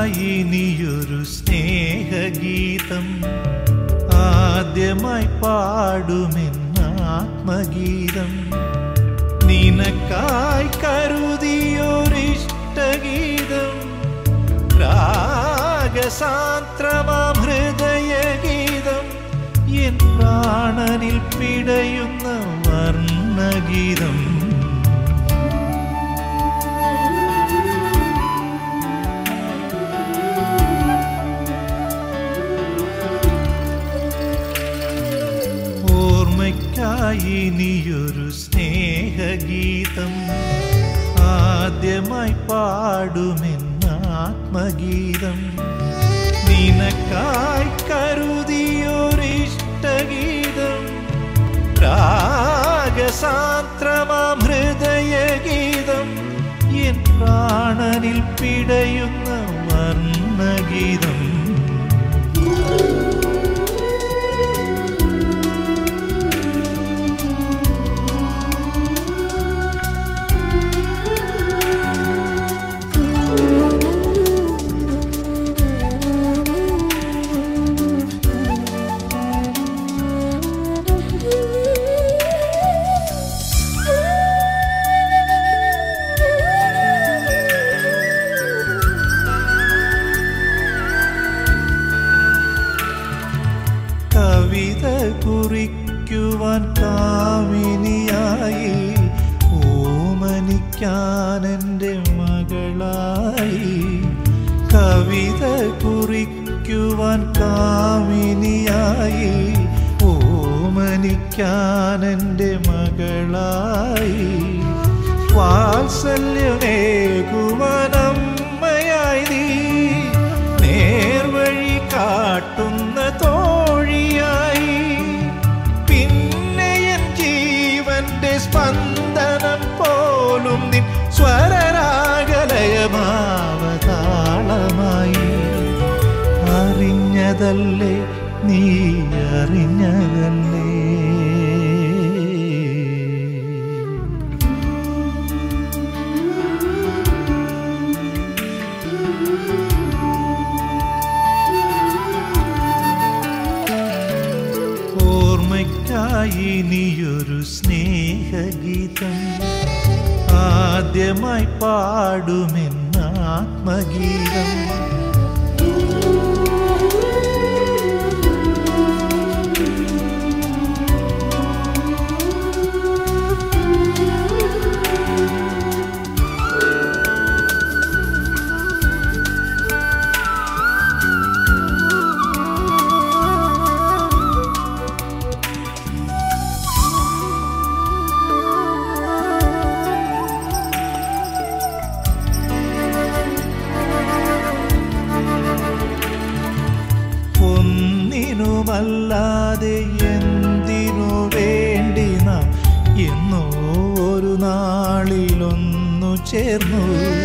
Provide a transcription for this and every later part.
ഓർമ്മയ്ക്കായി ഇനിയൊരു സ്നേഹഗീതം ആദ്യമായി പാടുമെന്നാത്മഗീതം നിനക്കായി കരുതിയൊരിഷ്ടഗീതം രാഗസാന്ത്രമാം ഹൃദയഗീതം എൻ പ്രാണനിൽ പിടയുന്ന വർണ്ണഗീതം ഓർമ്മയ്ക്കായി ഇനിയൊരു സ്നേഹഗീതം ആദ്യമായി പാടുമെന്നാത്മഗീതം നിനക്കായി കരുതിയൊരിഷ്ടഗീതം രാഗസാന്ത്രമാം ഹൃദയഗീതം എൻ പ്രാണനിൽ പിടയുന്ന വർണ്ണഗീതം കവിത കുറിക്കുവാൻ കാമിനിയായി ഓമനിക്കാൻ എൻ്റെ മകളായി കവിത കുറിക്കുവാൻ കാമിനിയായി ഓമനിക്കാൻ എൻ്റെ മകളായി വാത്സല്യമേകുവനമ്മയായി നീ നേർവഴി കാട്ടുന്ന തോഴിയായി പിന്നെ എൻ ജീവന്റെ സ്പന്ദനം പോലും നിൻ സ്വരരാഗലയമാവതാളമായി അറിഞ്ഞതല്ലേ നീ അറിഞ്ഞതല്ലേ ഓർമ്മയ്ക്കായി ഇനിയൊരു സ്നേഹഗീതം ആദ്യമായി പാടുമെന്നാത്മഗീതം ഒന്നിനുമല്ലാതെ എന്തിനു വേണ്ടി നാം എന്നോ ഒരു നാളിലൊന്നു ചേർന്നു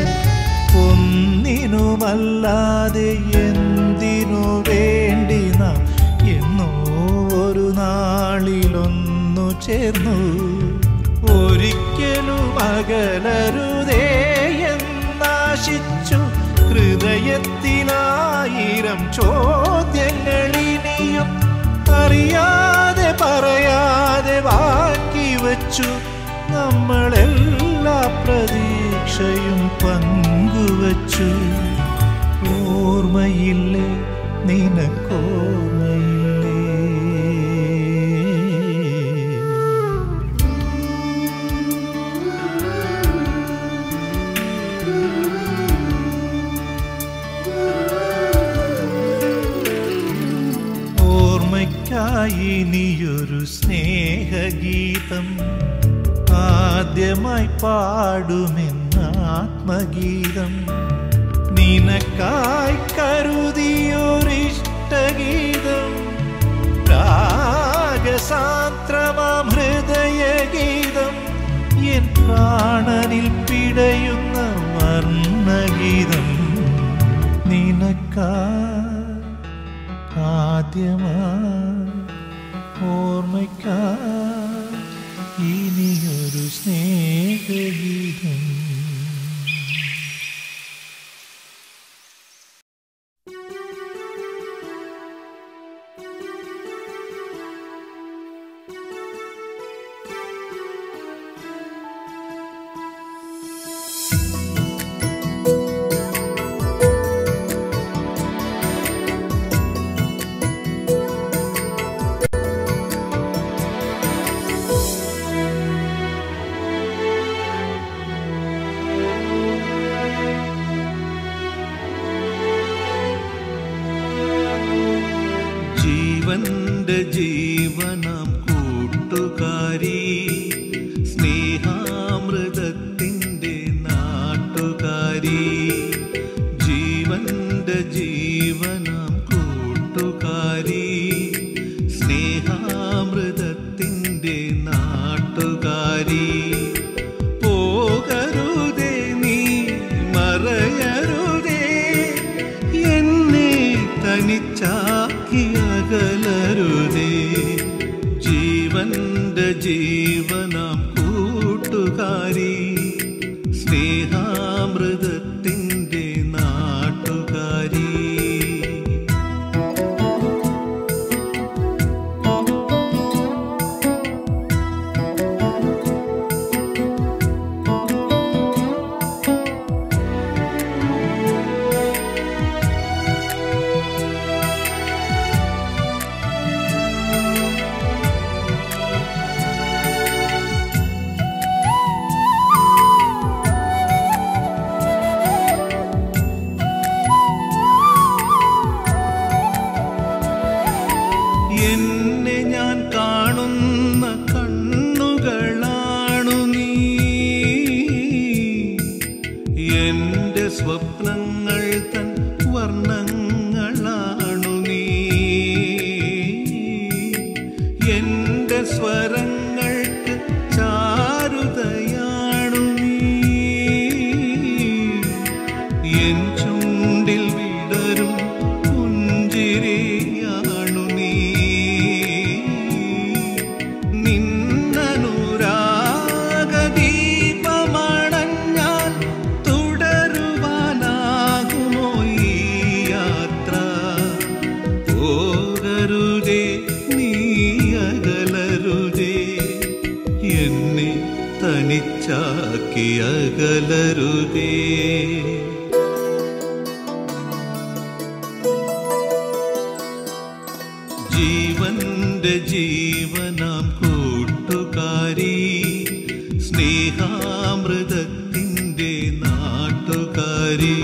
ഒന്നിനുമല്ലാതെ എന്തിനു വേണ്ടി നാം എന്നോ ഒരു നാളിലൊന്നു ചേർന്നു ഒരിക്കലും അകലരുതേ എന്നാശിച്ചു ഹൃദയത്തിലായിരം ചോദ്യങ്ങളിനിയും അറിയാതെ പറയാതെ ബാക്കി വച്ചു നമ്മളെല്ലാ പ്രതീക്ഷയും പങ്കുവച്ചു ഓർമ്മയില്ലേ നിനക്കോർമ്മയില്ലേ ഓർമ്മയ്ക്കായി ഇനിയൊരു സ്നേഹഗീതം ആദ്യമായി പാടുമെന്നാത്മഗീതം നിനക്കായി കരുതിയൊരിഷ്ടഗീതം രാഗസാന്ത്രമാം ഹൃദയഗീതം എൻ പ്രാണനിൽ പിടയുന്ന വർണ്ണഗീതം നിനക്കാ ആദ്യമായി ഓർമ്മയ്ക്കാ ഇനിയൊരു സ്നേഹഗീതം കൂട്ടുകാരി സ്നേഹാമൃതത്തിൻ്റെ നാട്ടുകാരി ജീവന്റെ ജീവനാം കൂട്ടുകാരി സ്നേഹാമൃതത്തിൻ്റെ നാട്ടുകാരി പോകരുതേ നീ മറയരുതേ എന്നെ തനിച്ചാക്കി അകലരുതേ ജീവന്റെ ജീവനാം കൂട്ടുകാരി സ്നേഹാമൃതത്തിൻ്റെ നാട്ടുകാരി എന്നെ ഞാൻ കാണുന്ന കണ്ണുകളാണു നീ എന്റെ സ്വപ്നങ്ങൾ തൻ വർണ്ണങ്ങളാണു നീ എന്റെ സ്വരങ്ങൾക്ക് ചാരുതയാണു നീ എൻ ചുണ്ടിൽ വിടരും പുഞ്ചിരിയാണു നീ നിന്നനുരാഗദീപമണഞ്ഞാൽ തുടരുവാനാകുമോ ഈ യാത്ര പോകരുതേ നീ അകലരുതേ എന്നെ തനിച്ചാക്കി അകലരുതേ ജീവന്റെ ജീവനാം കൂട്ടുകാരി സ്നേഹാമൃതത്തിൻ്റെ നാട്ടുകാരി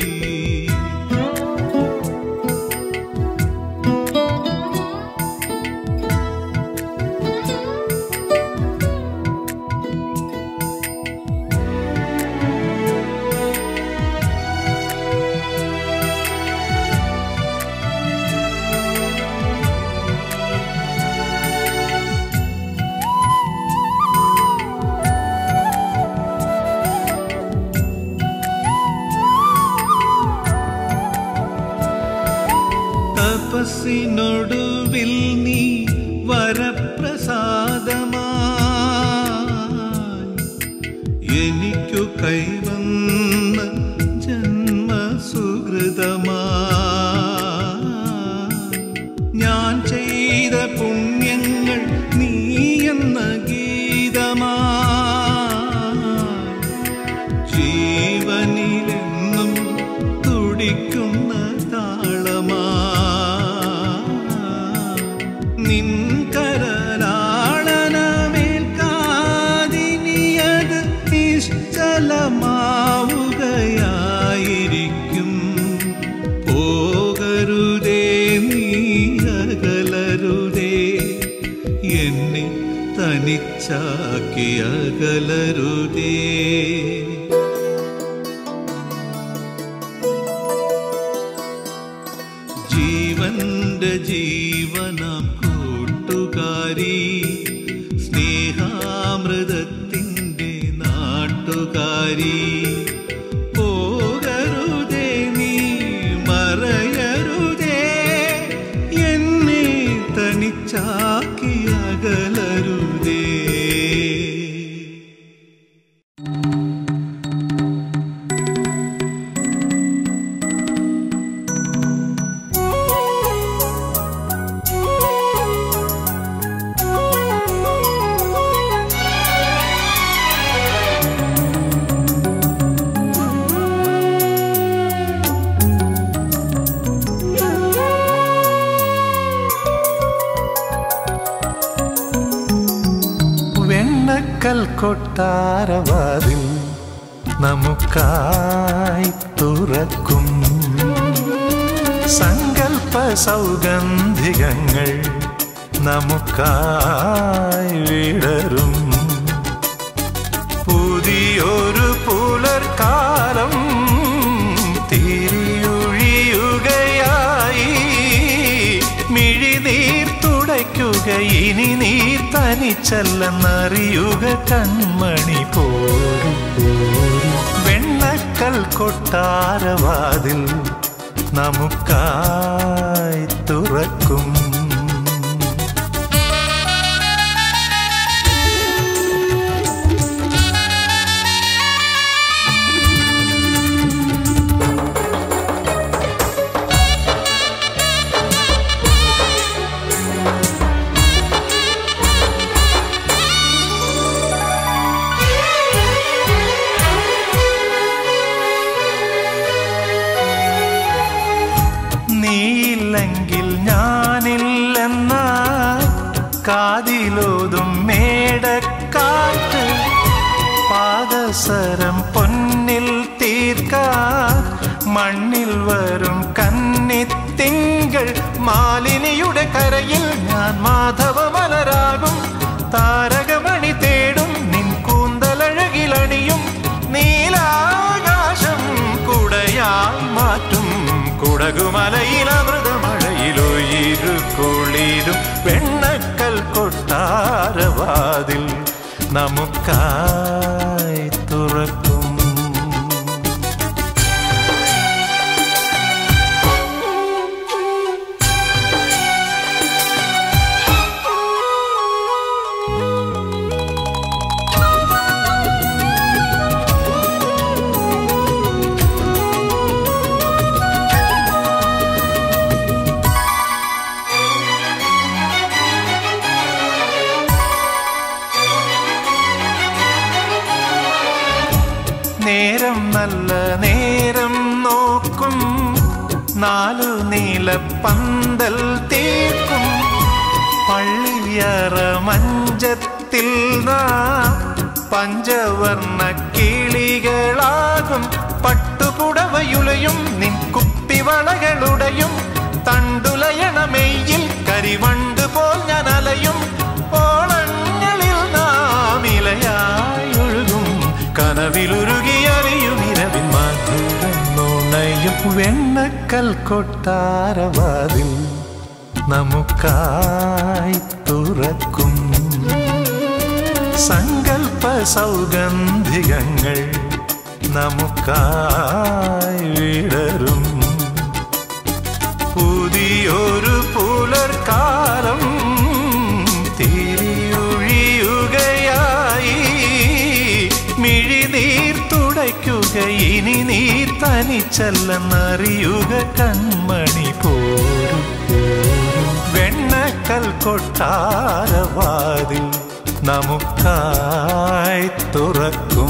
തപസ്സിനൊടുവിൽ നീ വരപ്രസാദമായി എനിക്കു കൈവന്ന ജന്മസുഹൃതമാ ഞാൻ ചെയ്ത പുണ്യങ്ങൾ നീ എന്ന ഗീതമാ ജീവനിലെന്നും തുടിക്കുന്ന താളമാ നിൻ കരലാളനമേൽക്കാതിനിയത് നിശ്ചലമാവുകയായിരിക്കും പോകരുതേ നീ അകലരുതേ എന്നെ തനിച്ചാക്കി അകലരുതേ ജീവന്റെ ജീവനാം കൂട്ടുകാരി സ്നേഹാമൃതത്തിൻ്റെ നാട്ടുകാരി പോകരുതേ നീ മറയരുതേ എന്നെ തനിച്ചാക്കി അകലരുതേ വെണ്ണക്കൽ കൊട്ടാരവാതിൽ നമുക്കായി തുറക്കും സങ്കൽപ്പ സൗഗന്ധികങ്ങൾ നമുക്കായി വിടരും പുതിയൊരു പുലർക്കാലം തിരിയൊഴിയുകയായി മിഴിനീർ തുടയ്ക്കുക ഇനി നീ തനിച്ചല്ലെന്നറിയുക കൺമണി പോരും വെണ്ണക്കൽ കൊട്ടാരവാതിൽ നമുക്കായി തുറക്കും നീയില്ലെങ്കിൽ ഞാനില്ലെന്ന കാതിലോതും മേടക്കാറ്റ് പാദസരം പൊന്നിൽ തീർക്കാൻ മണ്ണിൽ വരും കന്നിത്തിങ്കൾ മാലിനിയുടെ കരയിൽ ഞാൻ മാധവമലരാകും താരകമണി തേടും നിൻ കൂന്തലഴകിലണിയും നീലാകാശം കുടയായി മാറ്റും കുടകുമലയിൽ അമൃതമഴയിലൊയിരുക്കുളിരും വെണ്ണക്കൽ കൊട്ടാരവാതിൽ നമുക്കായി തുറക്കും നേരം നല്ല നേരം നോക്കും നാലു നീല പന്തൽ തീർക്കും പള്ളിയറ മഞ്ചത്തിൽ നാ പഞ്ചവർണ്ണ കിളികളാകും പട്ടുപുടവയുലയും നിൻ കുപ്പിവളകളുടെയും തണ്ടുലയണമെയിൽ കരിവണ്ട് പോൽ ഞാൻ അലയും ഓളങ്ങളിൽ നാം ഇലയായി ഒഴുകും കനവിലുരുകിയറിയും ഇരവിൻ മധുരം നുണയും വെണ്ണക്കൽ കൊട്ടാരവാതിൽ നമുക്കായി തുറക്കും സങ്കൽപ്പ സൗഗന്ധികങ്ങൾ നമുക്കായി വിടരും പുതിയൊരു പുലർക്കാലം തിരിയൊഴിയുകയായി മിഴിനീർ തുടയ്ക്കുക ഇനി നീ തനിച്ചല്ലെന്നറിയുക കൺമണി പോരും വെണ്ണക്കൽ കൊട്ടാരവാതിൽ നമുക്കായി തുറക്കും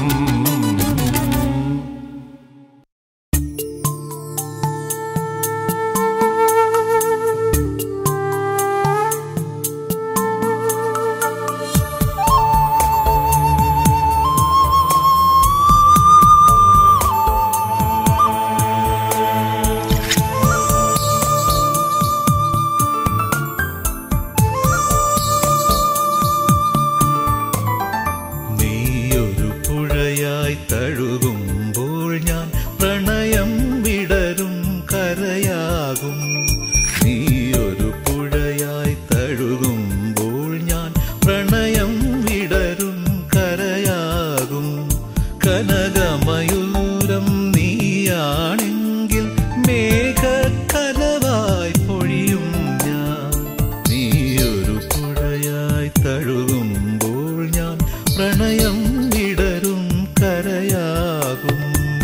നീയൊരു പുഴയായി തഴുകുമ്പോൾ ഞാൻ പ്രണയം വിടരും കരയാകും നീയൊരു പുഴയായി തഴുകുമ്പോൾ ഞാൻ പ്രണയം വിടരും കരയാകും കനകമയൂരം നീയാണെങ്കിൽ മേഘക്കലവായി പൊഴിയും ഞാൻ നീയൊരു പുഴയായി തഴുകുമ്പോൾ ഞാൻ പ്രണയം വിടരും കരയാകും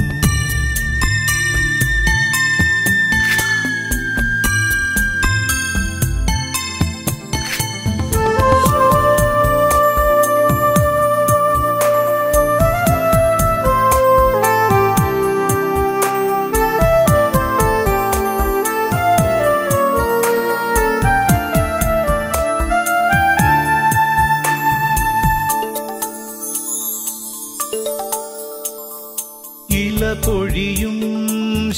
ഇല പൊഴിയും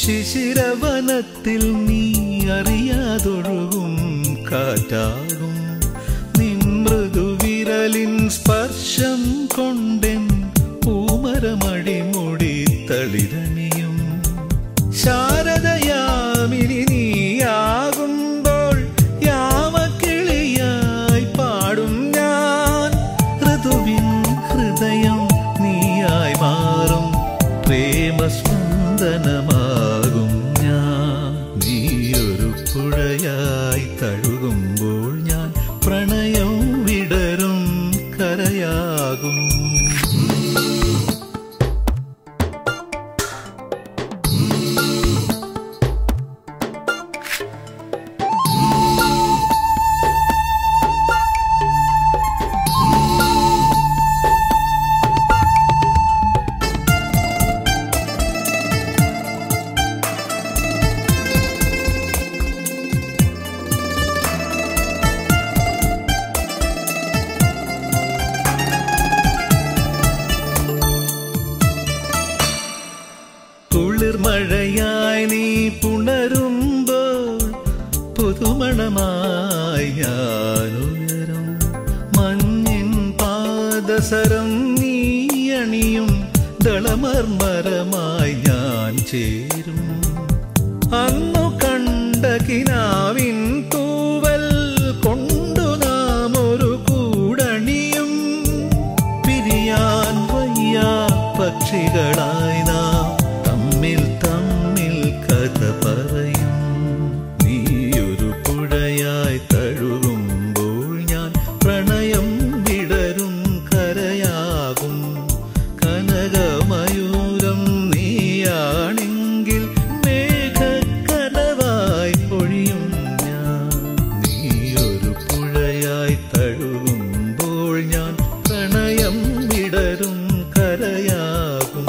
ശിശിരവനത്തിൽ നീ അറിയാതൊഴുകും കാറ്റാകും കരയാകും കുളിർമഴയായി നീ പുണരുമ്പോൾ പുതുമണമായി ഞാനുയരും മഞ്ഞിൻ പാദസരം നീ അണിയും ദളമർമരമായി ഞാൻ ചേരും അന്നു കണ്ട കിനാവിൻ തൂവൽ കൊണ്ടു നാം ഒരു കൂടണിയും പിരിയാൻ വയ്യ പക്ഷികളായി നാം തമ്മിൽ തമ്മിൽ കഥ പറയും നീയൊരു പുഴയായി തഴുകുമ്പോൾ ഞാൻ പ്രണയം വിടരും കരയാകും കനകമയൂരം നീയാണെങ്കിൽ മേഘക്കനവായി പൊഴിയും ഞാൻ നീയൊരു പുഴയായി തഴുകുമ്പോൾ ഞാൻ പ്രണയം വിടരും കരയാകും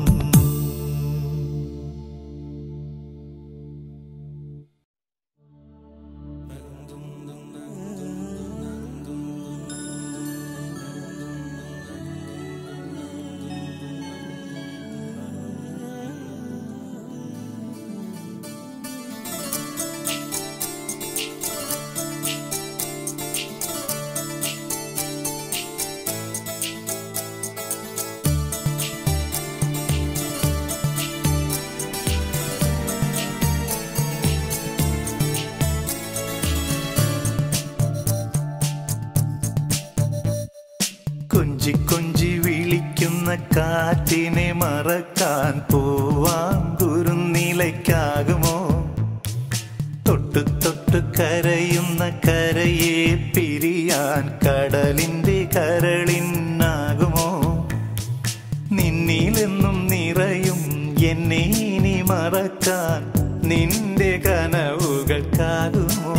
കൊഞ്ചി കൊഞ്ചി വിളിക്കുന്ന കാറ്റിനെ മറക്കാൻ പോവാൻ കുറുനിലയ്ക്കാകുമോ തൊട്ടു തൊട്ടു കരയുന്ന കരയെ പിരിയാൻ കടലിന്റെ കരളിനാകുമോ നിന്നിലെന്നും നിറയും എന്നെ ഇനി മറക്കാൻ നിന്റെ കനവുകൾക്കാകുമോ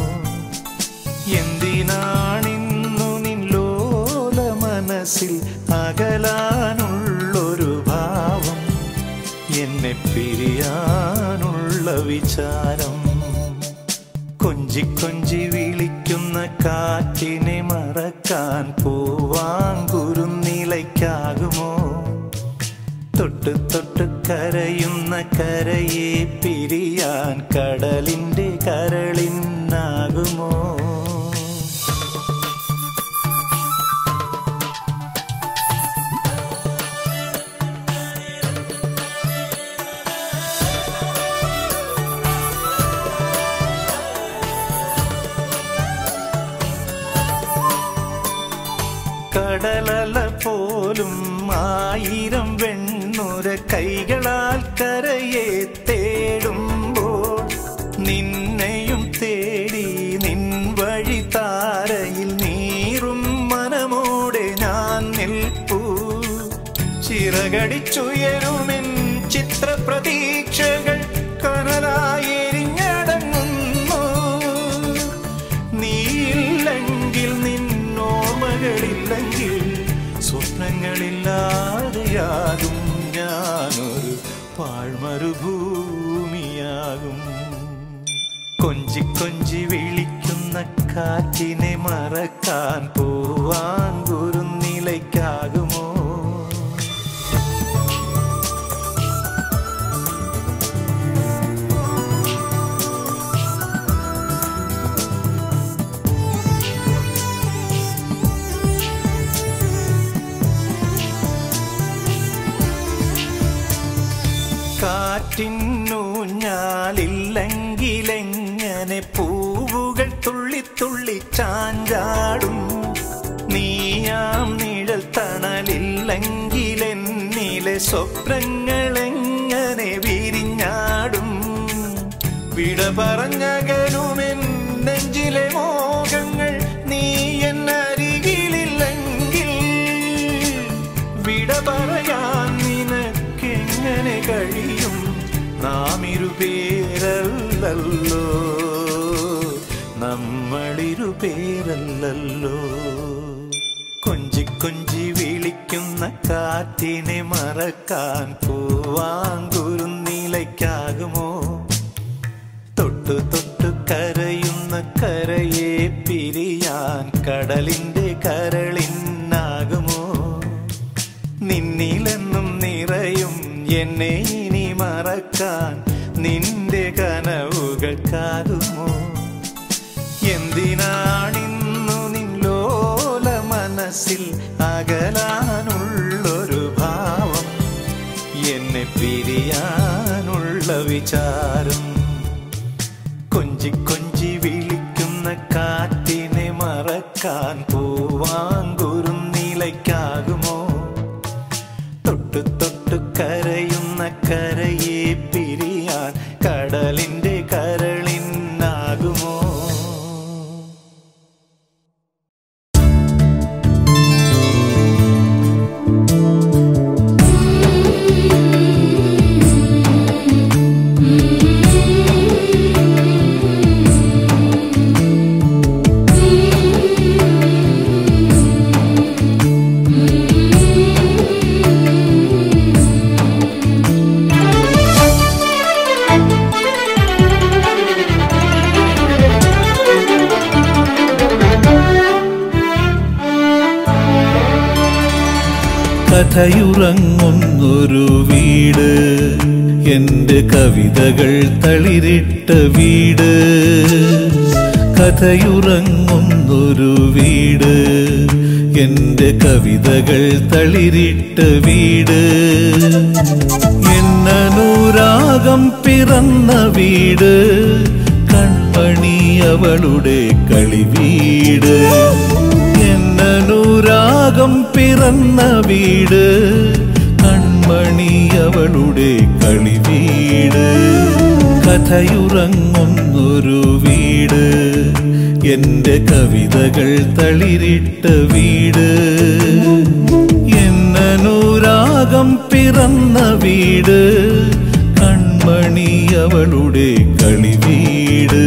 എന്തിനാണിന്നു നിന്നോല മനസ്സിൽ അകലാനുള്ളൊരു ഭാവം എന്നെ പിരിയാനുള്ള വിചാരം കൊഞ്ചി കൊഞ്ചി വിളിക്കുന്ന കാറ്റിനെ മറക്കാൻ പൂവാങ്കുരുന്നിലയ്ക്കാകുമോ തൊട്ട് തൊട്ട് കരയുന്ന കരയെ പിരിയാൻ കടലിന്റെ കരളിനാകുമോ കടലല പോലും ആയിരം വെണ്ണുര കൈകളാൽ കരയെ തേടുമ്പോൾ നിന്നെയും തേടി നിൻ വഴി താരയിൽ നീറും മനമോടെ ഞാൻ നിൽപ്പൂ ചിറകടിച്ചുയരുമെൻ ചിത്രപ്രതീക്ഷകൾ കനലായി എരിഞ്ഞടങ്ങുന്നു നീയില്ലെങ്കിൽ നിന്നോർമ്മകളില്ലെങ്കിൽ സ്വപ്നങ്ങളില്ലാതെയാകും ഞാനൊരു പാഴ്മരുഭൂമിയാകും കൊഞ്ചി കൊഞ്ചി വിളിക്കുന്ന കാറ്റിനെ മറക്കാൻ പോവാങ്കുരുന്നിലയ്ക്കാകുമോ കാറ്റിന്നൂഞ്ഞാലില്ലെങ്കിലെങ്ങനെ പൂവുകൾ തുള്ളി തുള്ളി ചാഞ്ചാടും നീയാം നിഴൽ തണലില്ലെങ്കിലെന്നിലെ സ്വപ്നങ്ങളെങ്ങനെ വിരിഞ്ഞാടും വിട പറഞ്ഞകലുമെൻ നെഞ്ചിലെ മോഹങ്ങൾ നീ എന്നരികിലില്ലെങ്കിൽ പറയാൻ നിനക്കെങ്ങനെ കഴിയും നാം ഇരുപേരല്ലോ നമ്മളിരുപേരല്ലോ കൊഞ്ചി കൊഞ്ചി വിളിക്കുന്ന കാറ്റിനെ മറക്കാൻ പൂവാങ്കുരുന്നിലയ്ക്കാകുമോ തൊട്ടു തൊട്ടു കരയുന്ന കരയെ പിരിയാൻ കടലിന്റെ കരളിനാകുമോ നിന്നിലെന്നും നിറയും എന്നെ ഇനി മറക്കാൻ നിന്റെ കനവുകൾക്കാകുമോ എന്തിനാണിന്നു നിന്നോല മനസ്സിൽ അകലാനുള്ളൊരു ഭാവം എന്നെ പിരിയാനുള്ള വിചാരം കൊഞ്ചി കൊഞ്ചി വിളിക്കുന്ന കാറ്റിനെ മറക്കാൻ പൂവാങ്കുരുന്നിലയ്ക്കാകുമോ തൊട്ടു തൊട്ടു കരയുന്ന കരയെ പിരിയാൻ കടലിന്റെ കരളിനാകുമോ കഥയുറങ്ങുന്നൊരു വീട് എന്റെ കവിതകൾ തളിരിട്ട വീട് കഥയുറങ്ങുന്നൊരു വീട് എന്റെ കവിതകൾ തളിരിട്ട വീട് എന്നനുരാഗം പിറന്ന വീട് കൺമണി അവളുടെ കളിവീട് എന്നനുരാഗം പിറന്ന വീട് കൺമണി അവളുടെ കളിവീട് കഥയുറങ്ങുന്നൊരു വീട് എന്റെ കവിതകൾ തളിരിട്ട വീട് എന്നനുരാഗം പിറന്ന വീട് കൺമണി അവളുടെ കളിവീട്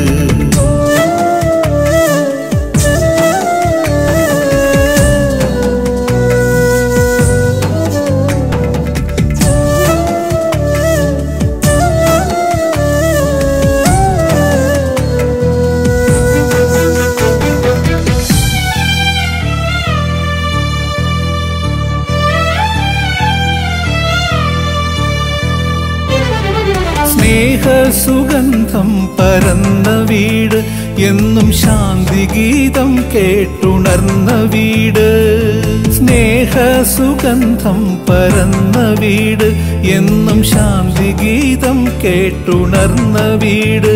സ്നേഹസുഗന്ധം പരന്ന വീട് എന്നും ശാന്തിഗീതം കേട്ടുണർന്ന വീട് സ്നേഹസുഗന്ധം പരന്ന വീട് എന്നും ശാന്തിഗീതം കേട്ടുണർന്ന വീട്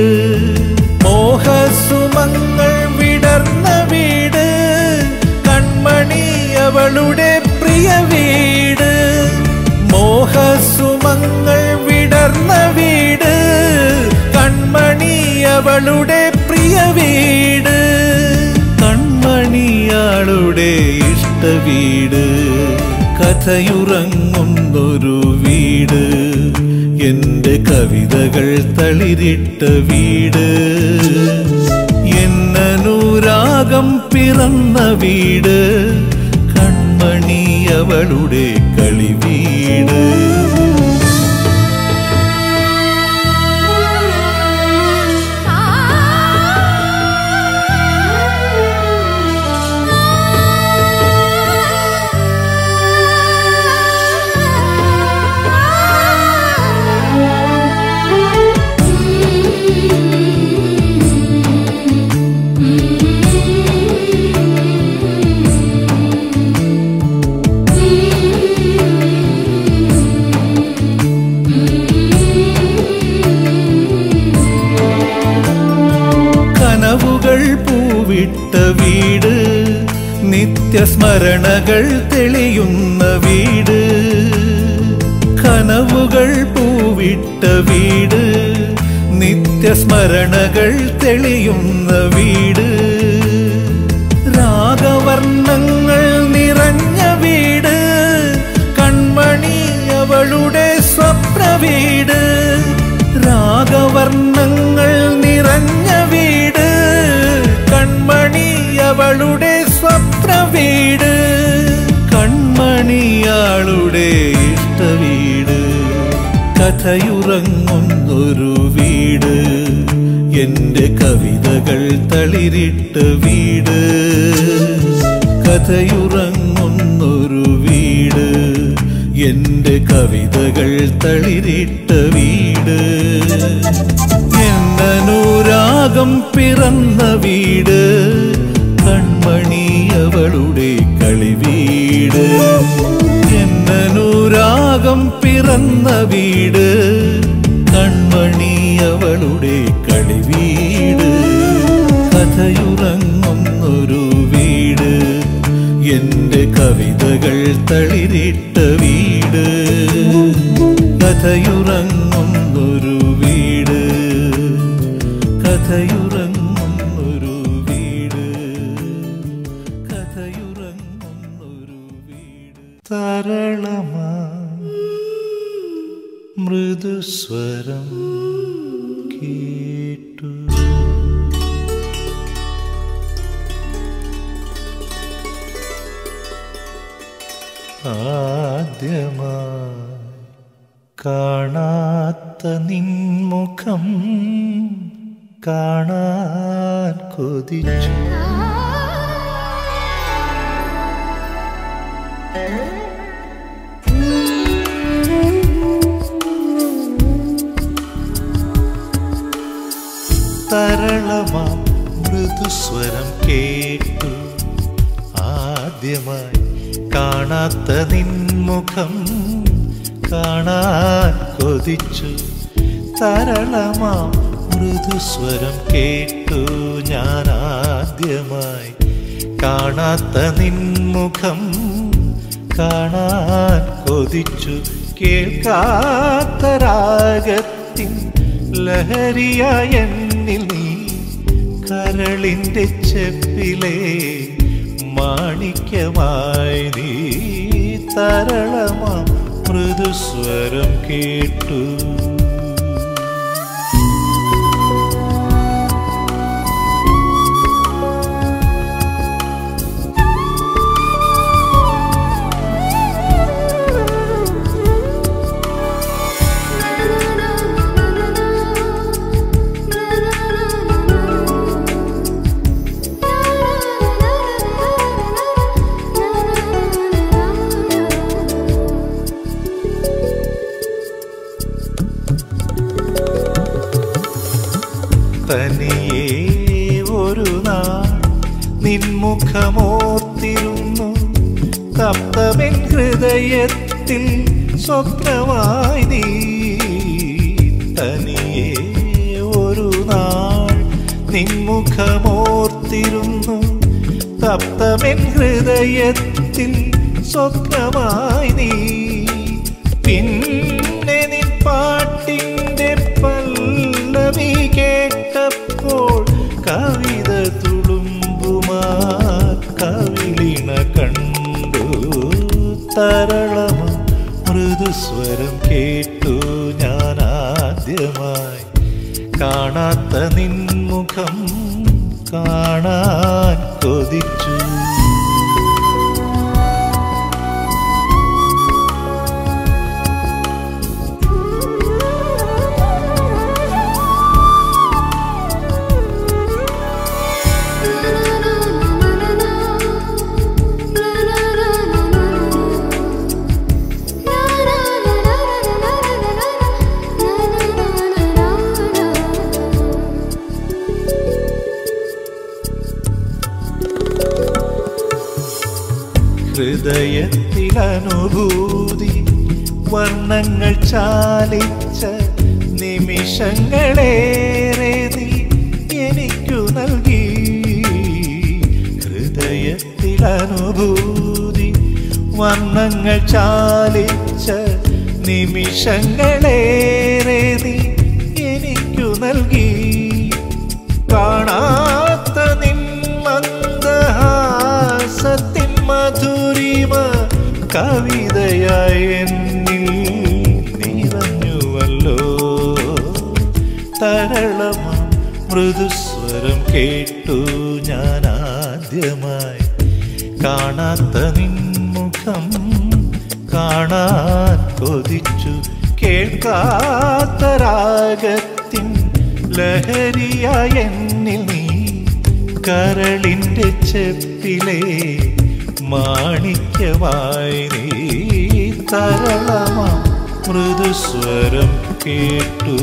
മോഹസുമങ്ങൾ വിടർന്ന വീട് കൺമണി അവളുടെ പ്രിയ വീട് മോഹസുമങ്ങൾ വിടർന്ന വീട് കൺമണി അവളുടെ പ്രിയ വീട് കൺമണിയാളുടെ ഇഷ്ട വീട് കഥയുറങ്ങുന്നൊരു വീട് എന്റെ കവിതകൾ തളിരിട്ട വീട് എന്നനുരാഗം പിറന്ന വീട് കൺമണി അവളുടെ കളിവീട് കനവുകൾ പൂവിട്ട വീട് നിത്യസ്മരണകൾ തെളിയുന്ന വീട് കനവുകൾ പൂവിട്ട വീട് നിത്യസ്മരണകൾ തെളിയുന്ന വീട് രാഗവർണ്ണങ്ങൾ നിറഞ്ഞ വീട് കഥയുറങ്ങുന്നൊരു വീട് എന്റെ കവിതകൾ തളിരിട്ട വീട് കഥയുറങ്ങുന്നൊരു വീട് എന്റെ കവിതകൾ തളിരിട്ട വീട് എന്നനുരാഗം പിറന്ന വീട് കൺമണി അവളുടെ കളിവീട് എന്നനുരാഗം പിറന്ന വീട് കൺമണി അവളുടെ കളിവീട് കഥയുറങ്ങുന്നൊരു വീട് എന്റെ കവിതകൾ തളിരിട്ട വീട് കഥയുറങ്ങുന്നൊരു വീട് കഥയുറങ്ങുന്നൊരു വീട് കഥയുറങ്ങുന്നൊരു വീട് തരളമാ മൃദുസ്വരം കേട്ടു ആദ്യമായി കാണാത്ത നിൻമുഖം കാണാൻ കൊതിച്ചു തരളമാ മൃദുസ്വരം കേട്ടു ആദ്യമായി കാണാത്ത നിൻമുഖം കാണാൻ കൊതിച്ചു തരളമാ മൃദുസ്വരം കേട്ടു ഞാൻ ആദ്യമായി കാണാത്ത നിൻമുഖം കാണാൻ കൊതിച്ചു കേൾക്കാത്ത രാഗത്തിൻ ലഹരിയായ എന്നിൽ നീ കരളിന്റെ ചെപ്പിലെ മാണിക്യമായി നീ തരളമാ മൃദുസ്വരം കേട്ടു തനിയേ ഒരു നാൾ നിൻമുഖമോർത്തിരുന്നു തപ്തമെൻ ഹൃദയത്തിൽ സ്വപ്നമായി നീ തനിയേ ഒരു നാൾ നിൻമുഖമോർത്തിരുന്നു തപ്തമെൻ ഹൃദയത്തിൽ സ്വപ്നമായി നീ പിന്നെ നിൻ പാട്ടിൻ്റെ പല്ലവി കേട്ടപ്പോൾ കവിത തുളുമ്പുമാ കവിളിണ കണ്ടു തരളമ മൃദുസ്വരം കേട്ടു ഞാൻ ആദ്യമായി കാണാത്ത നിൻമുഖം കാണാൻ കൊതിച്ചു ഹൃദയത്തിലനുഭൂതി വർണ്ണങ്ങൾ ചാലിച്ച നിമിഷങ്ങളേറെ നീ എനിക്കു നൽകി ഹൃദയത്തിലനുഭൂതി വർണ്ണങ്ങൾ ചാലിച്ച നിമിഷങ്ങളേറെ നീ എനിക്കു നൽകി കാണാത്ത നിൻ മന്ദഹാസത്തിൻ മധുരിമ കവിതയായി എന്നിൽ നിറഞ്ഞുവല്ലോ തരളമ മൃദുസ്വരം കേട്ടു ഞാൻ ആദ്യമായി കാണാത്ത നിൻമുഖം കാണാൻ കൊതിച്ചു കേൾക്കാത്ത രാഗത്തിൻ ലഹരിയായ എന്നിൽ നീ കരളിന്റെ ചെപ്പിലെ മാണിക്യമായി നീ തരളമാ മൃദുസ്വരം കേട്ടു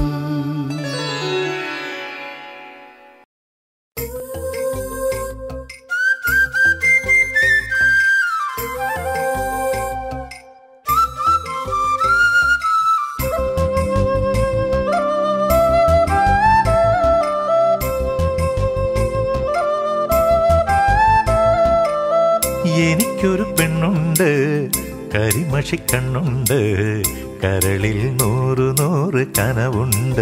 എനിക്കൊരു പെണ്ണുണ്ട് കരിമഷിക്കണ്ണുണ്ട് കരളിൽ നൂറ് നൂറ് കനവുണ്ട്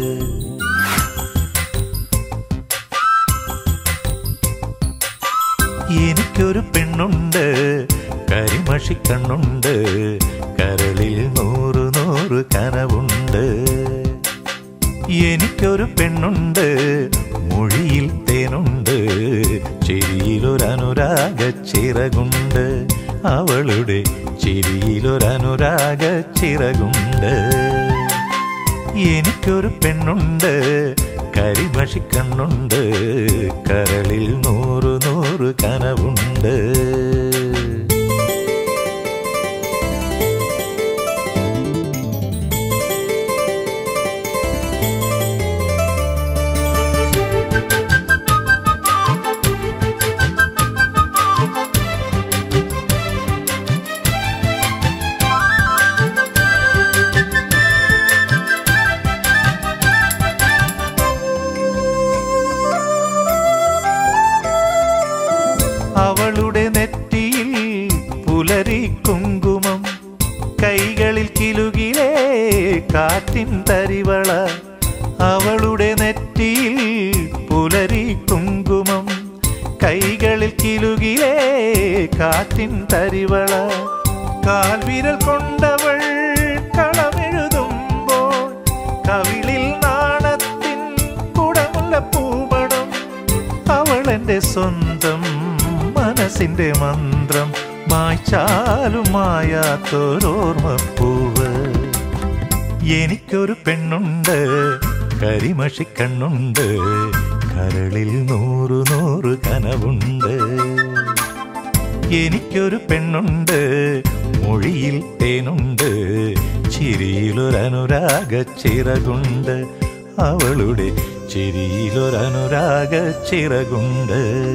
എനിക്കൊരു പെണ്ണുണ്ട് കരിമഷിക്കണ്ണുണ്ട് കരളിൽ നൂറ് നൂറ് കനവുണ്ട് എനിക്കൊരു പെണ്ണുണ്ട് മൊഴിയിൽ തേനുണ്ട് ചിരിയിലൊരനുരാഗ ചിറകുണ്ട് അവളുടെ ചിരിയിലൊരനുരാഗ ചിറകുണ്ട് എനിക്കൊരു പെണ്ണുണ്ട് കരിമഷിക്കണ്ണുണ്ട് കരളിൽ നൂറ് നൂറ് കനവുണ്ട് അവളുടെ നെറ്റിയിൽ പുലരി കുങ്കുമം കൈകളിൽ കിലുകിലേ കാറ്റിൻ തരിവള അവളുടെ നെറ്റിയിൽ പുലരി കുങ്കുമം കൈകളിൽ കിലുകിലേ കാറ്റിൻ തരിവള കാൽവിരൽ കൊണ്ടവൾ കളമെഴുതുമ്പോൾ കവിളിൽ നാണത്തിൻ കുടമുള്ള പൂപടം അവൾ എന്റെ സ്വന്തം മനസ്സിന്റെ മന്ത്രം മായ്ച്ചാലും മായാത്തൊരോർമ്മപ്പൂവ് എനിക്കൊരു പെണ്ണുണ്ട് കരിമഷിക്കണ്ണുണ്ട് കരളിൽ നൂറ് നൂറ് കനവുണ്ട് എനിക്കൊരു പെണ്ണുണ്ട് മൊഴിയിൽ തേനുണ്ട് ചിരിയിലൊരനുരാഗ ചിറകുണ്ട് അവളുടെ ചിരിയിലൊരനുരാഗ ചിറകുണ്ട്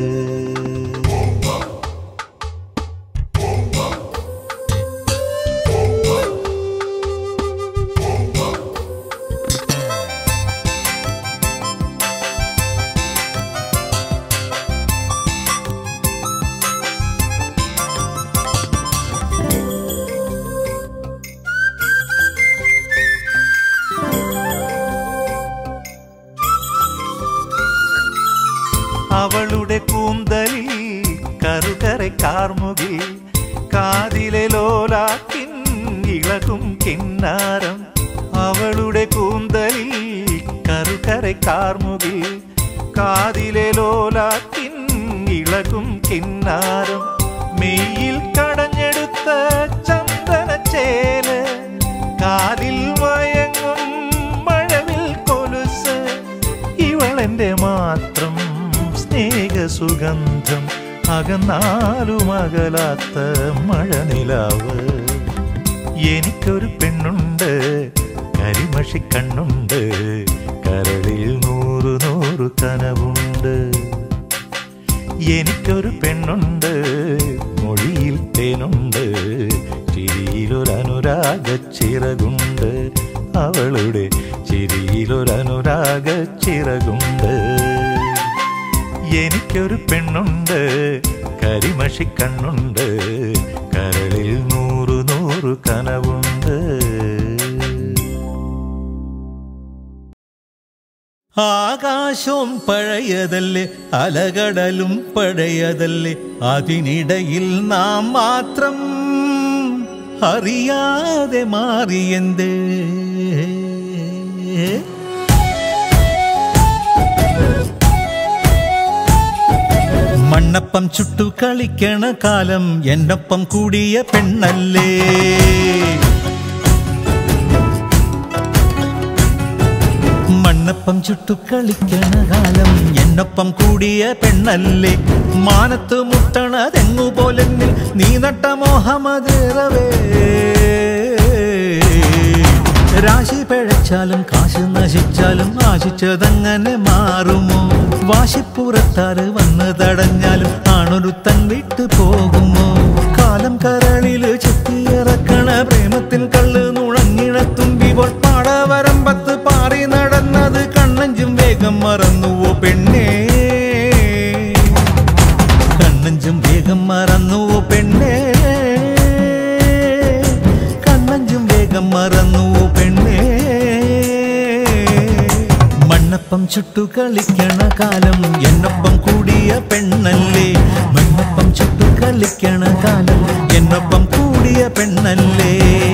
അവളുടെ കൂന്തലിൽ കറുകറെ കാർമുകിൽ കാതിലെ ലോലാക്കിൻ ഇളകും കിന്നാരം അവളുടെ കൂന്തലിൽ കറുകറെ കാർമുകിൽ കാതിലെ ലോലാക്കിൻ ഇളകും കിന്നാരം മെയ്യിൽ കടഞ്ഞെടുത്ത ചന്ദനച്ചേല് കാതിൽ മയങ്ങും മഴവിൽ കൊലുസ് ഇവളെന്റെ മാത്രം സ്നേഹസുഗന്ധം അകന്നാലും അകലാത്ത മഴനിലാവ് എനിക്കൊരു പെണ്ണുണ്ട് കരിമഷിക്കണ്ണുണ്ട് കരളിൽ നൂറ് നൂറ് കനവുണ്ട് എനിക്കൊരു പെണ്ണുണ്ട് മൊഴിയിൽ തേനുണ്ട് ചിരിയിലൊരനുരാഗ ചിറകുണ്ട് അവളുടെ ചിരിയിലൊരനുരാഗ ചിറകുണ്ട് എനിക്കൊരു പെണ്ണുണ്ട് കരിമഷിക്കണ്ണുണ്ട് കരളിൽ നൂറ് നൂറ് കനവുണ്ട് ആകാശവും പഴയതല്ലേ അലകടലും പഴയതല്ലേ അതിനിടയിൽ നാം മാത്രം അറിയാതെ മാറിയെന്തേ മണ്ണപ്പം ചുട്ടു കളിക്കണ കാലം എന്നൊപ്പം കൂടിയ പെണ്ണല്ലേ ചുട്ടു കളിക്കണ കാലം എന്നൊപ്പം കൂടിയ പെണ്ണല്ലേ മാനത്ത് മുട്ടണ തെങ്ങുപോലെന്നിൽ നീ നട്ട മോഹമതേറവേ രാശി പിഴച്ചാലും കാശ് നശിച്ചാലും ആശിച്ചതങ്ങനെ മാറുമോ വാശിപ്പുറത്താറ് വന്ന് തടഞ്ഞാലും ആണൊരുത്തൻ വിട്ടു പോകുമോ കാലം കരളില് ചെത്തിയിറക്കണ പ്രേമത്തിൻ കള്ള് നുഴങ്ങിഴത്തുമ്പിപ്പോൾ പാടവരമ്പത്ത് പാറി നടന്നത് കണ്ണഞ്ചും വേഗം മറന്നുവോ പെണ്ണേ കണ്ണഞ്ചും വേഗം മറന്നുവോ പെണ്ണേ കണ്ണഞ്ചും വേഗം മറന്നുവോ പെണ്ണേ മണ്ണപ്പം ചുട്ടു കളിക്കണ കാലം എന്നൊപ്പം കൂടിയ പെണ്ണല്ലേ മണ്ണപ്പം ചുട്ടു കളിക്കണ കാലം എന്നൊപ്പം കൂടിയ പെണ്ണല്ലേ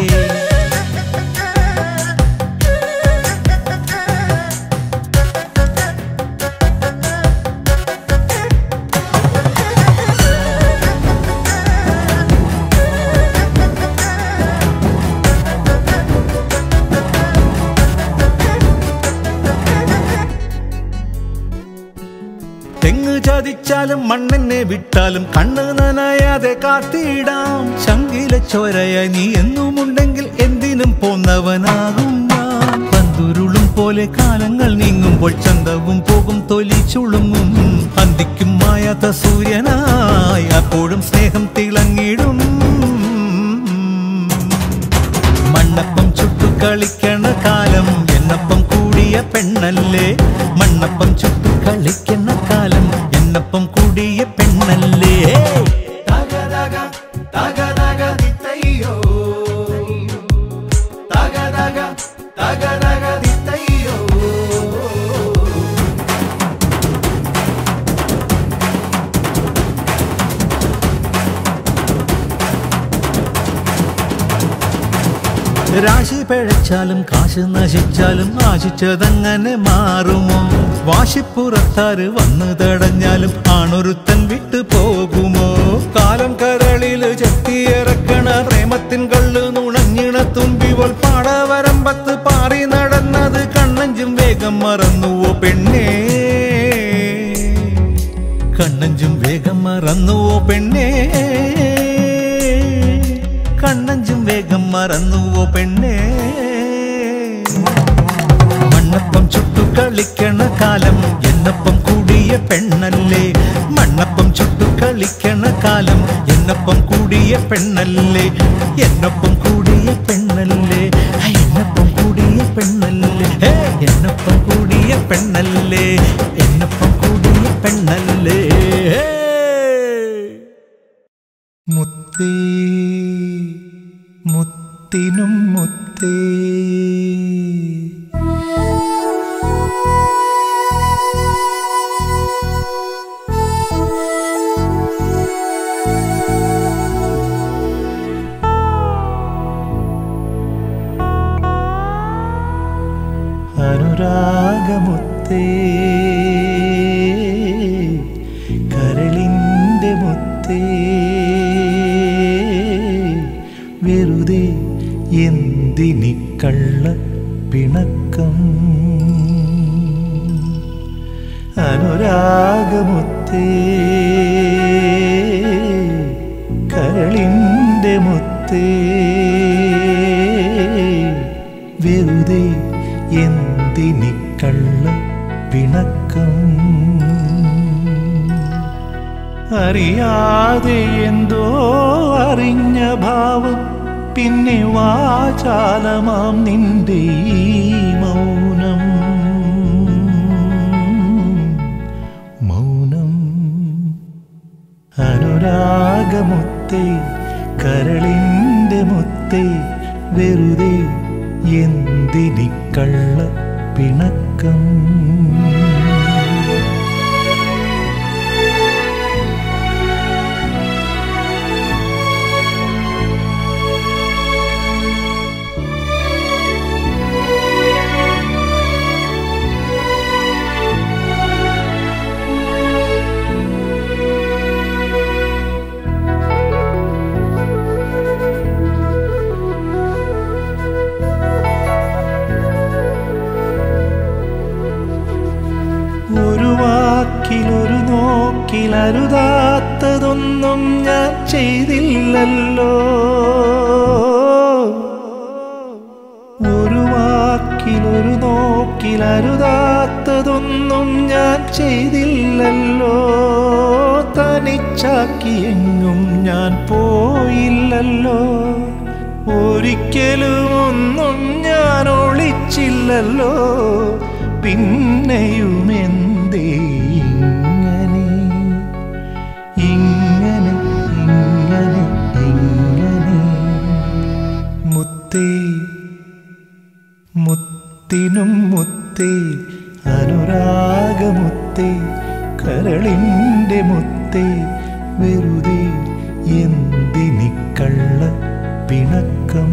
തെങ്ങ് ചതിച്ചാലും മണ്ണെന്നെ വിട്ടാലും കണ്ണ് നനയാതെ കാത്തിടാം ശങ്കില ചോരയായി നീ എന്നുമുണ്ടെങ്കിൽ എന്തിനും പോന്നവനാകും ഞാൻ പന്തുരുളും പോലെ കാലങ്ങൾ നീങ്ങുമ്പോൾ ചന്തവും പോകും തൊലി ചുളുങ്ങും അന്തിക്കും മായാത്ത സൂര്യനായി അപ്പോഴും സ്നേഹം തിളങ്ങിടും മണ്ണപ്പം ചുട്ടു കളിക്കണ കാലം എന്നപ്പം കൂടിയ പെണ്ണല്ലേ മണ്ണപ്പം ചുട്ടു കളിക്കണ കാലം എന്നപ്പം കൂടിയ പെണ്ണല്ലേ രാശി പിഴച്ചാലും കാശ് നശിച്ചാലും ആശിച്ചതങ്ങനെ മാറുമോ വാശിപ്പുറത്താറ് വന്ന് തടഞ്ഞാലും ആണൊരുത്തൻ വിട്ടു പോകുമോ കാലം കരളില് ചെത്തിയിറക്കണ പ്രേമത്തിൻ കള്ള് നുണഞ്ഞിണ തുമ്പിവൾ പാടവരമ്പത്ത് പാറി നടന്നത് കണ്ണഞ്ചും വേഗം മറന്നുവോ പെണ്ണേ കണ്ണഞ്ചും വേഗം മറന്നുവോ പെണ്ണേ കണ്ണഞ്ചും വേഗം മറന്നുവോ പെണ്ണേ മണ്ണപ്പം ചുട്ടു കളിക്കണ കാലം എന്നപ്പം കൂടിയ പെണ്ണല്ലേ മണ്ണപ്പം ചുട്ടു കളിക്കണ കാലം എന്നപ്പം കൂടിയ പെണ്ണല്ലേ എന്നൊപ്പം കൂടിയ പെണ്ണല്ലേ ആ, എന്നൊപ്പം കൂടിയ പെണ്ണല്ലേ ഹേ, എന്നൊപ്പം കൂടിയ പെണ്ണല്ലേ എന്നൊപ്പം കൂടിയ പെണ്ണല്ലേ ഹേ. മുത്തേ മുത്തിനും മുത്തേ അനുരാഗമുത്തേ കരളിൻ്റെ മുത്തേ വെറുതെ എന്തിനി കള്ള പിണക്കം അനുരാഗമുത്തേ കരളിൻ്റെ മുത്തേ വെറുതെ എന്തിനി കള്ള പിണക്കം അറിയാതെ എന്തോ അറിഞ്ഞ ഭാവം പിന്നെ വാചാലമാം നിന്റെ ഈ മൗനം മൗനം അനുരാഗമുത്തേ കരളിൻ്റെ മുത്തേ വെറുതെ എന്തിനി കള്ള പിണക്കം അരുതാത്തതൊന്നും ഞാൻ ചെയ്തില്ലല്ലോ ഒരു വാക്കിലൊരു നോക്കിലരുതാത്തതൊന്നും ഞാൻ ചെയ്തില്ലല്ലോ തനിച്ചാക്കിയെങ്ങും ഞാൻ പോയില്ലല്ലോ ഒരിക്കലും ഒന്നും ഞാൻ ഒളിച്ചില്ലല്ലോ പിന്നെയും എന്തേ ഇങ്ങനെ ഇങ്ങനെ ഇങ്ങനെ ഇങ്ങനെ മുത്തേ മുത്തിനും മുത്തേ അനുരാഗമുത്തേ കരളിൻ്റെ മുത്തേ വെറുതെ എന്തിനിക്കള്ള പിണക്കം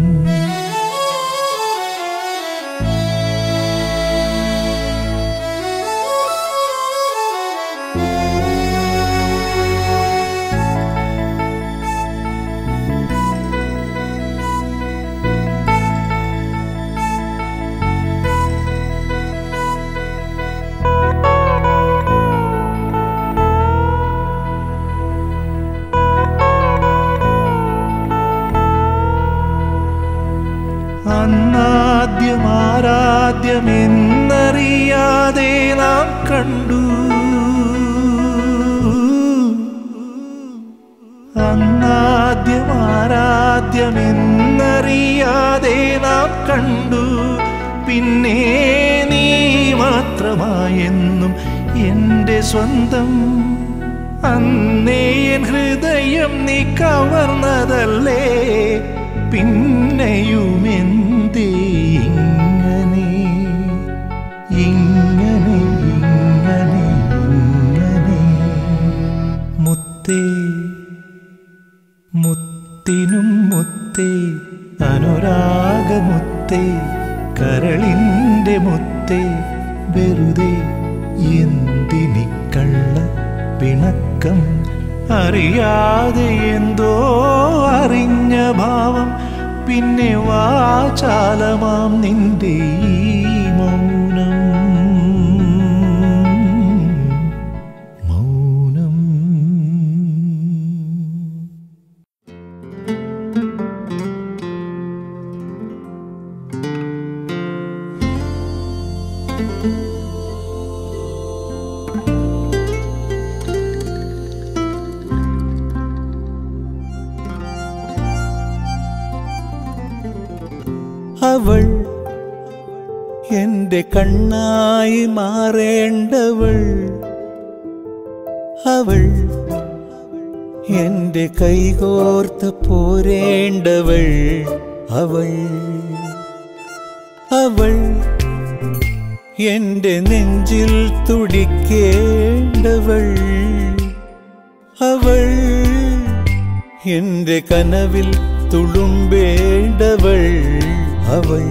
അന്നാദ്യം ആരാദ്യമെന്നറിയാതെ നാം കണ്ടു അന്നാദ്യം ആരാദ്യമെന്നറിയാതെ നാം കണ്ടു പിന്നെ നീ മാത്രമായെന്നും എൻ്റെ സ്വന്തം അന്നേ എൻ ഹൃദയം നീ കവർന്നതല്ലേ പിന്നെയും എന്തേ ഇങ്ങനെ ഇങ്ങനെ ഇങ്ങനെ ഇങ്ങനെ മുത്തേ മുത്തിനും മുത്തേ അനുരാഗമുത്തേ കരളിൻ്റെ മുത്തേ വെറുതെ എന്തിനിക്കള്ള പിണക്കം അറിയാതെ എന്തോ അറിഞ്ഞ ഭാവം പിന്നെ വാചാലമാം നിന്റെ ഈ മൗനം മൗനം അവൾ എന്റെ കണ്ണായി മാറേണ്ടവൾ അവൾ എന്റെ കൈകോർത്ത് പോരേണ്ടവൾ അവൾ അവൾ എന്റെ നെഞ്ചിൽ തുടിക്കേണ്ടവൾ അവൾ എന്റെ കനവിൽ തുളുമ്പേണ്ടവൾ അവൾ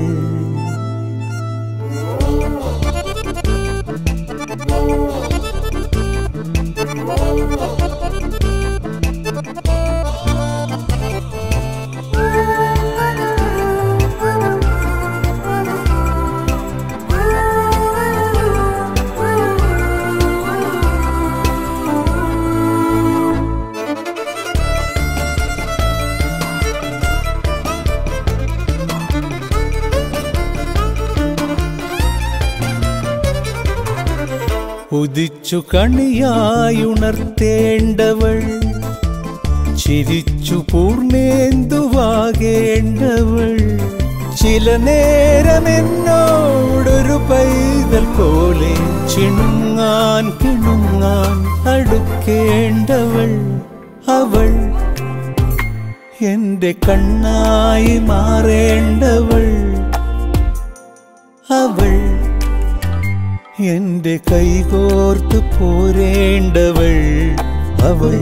ഉദിച്ചു കണിയായുണർത്തേണ്ടവൾ ചിരിച്ചു പൂർണേന്തുവാകേണ്ടവൾ ചില നേരം എന്നോടൊരു പൈതൽ പോലെ ചിണുങ്ങാൻ കിണുങ്ങാൻ അടുക്കേണ്ടവൾ അവൾ എന്റെ കണ്ണായി മാറേണ്ടവൾ അവൾ എന്റെ കൈകോർത്ത് പോരേണ്ടവൾ അവൾ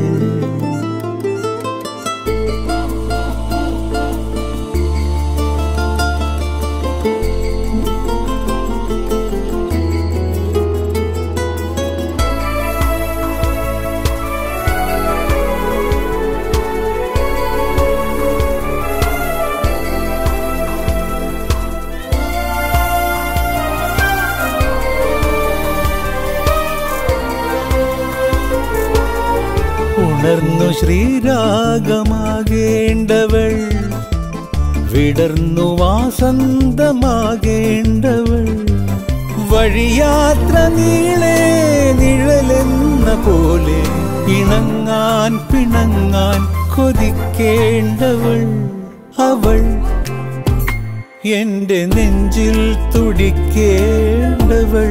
ഇന്നു ശ്രീരാഗമാകേണ്ടവൾ വിടർന്നു വാസന്തമാകേണ്ടവൾ വഴിയാത്ര നീളെ നിഴലെന്ന പോലെ ഇണങ്ങാൻ പിണങ്ങാൻ കൊതിക്കേണ്ടവൾ അവൾ എന്റെ നെഞ്ചിൽ തുടിക്കേണ്ടവൾ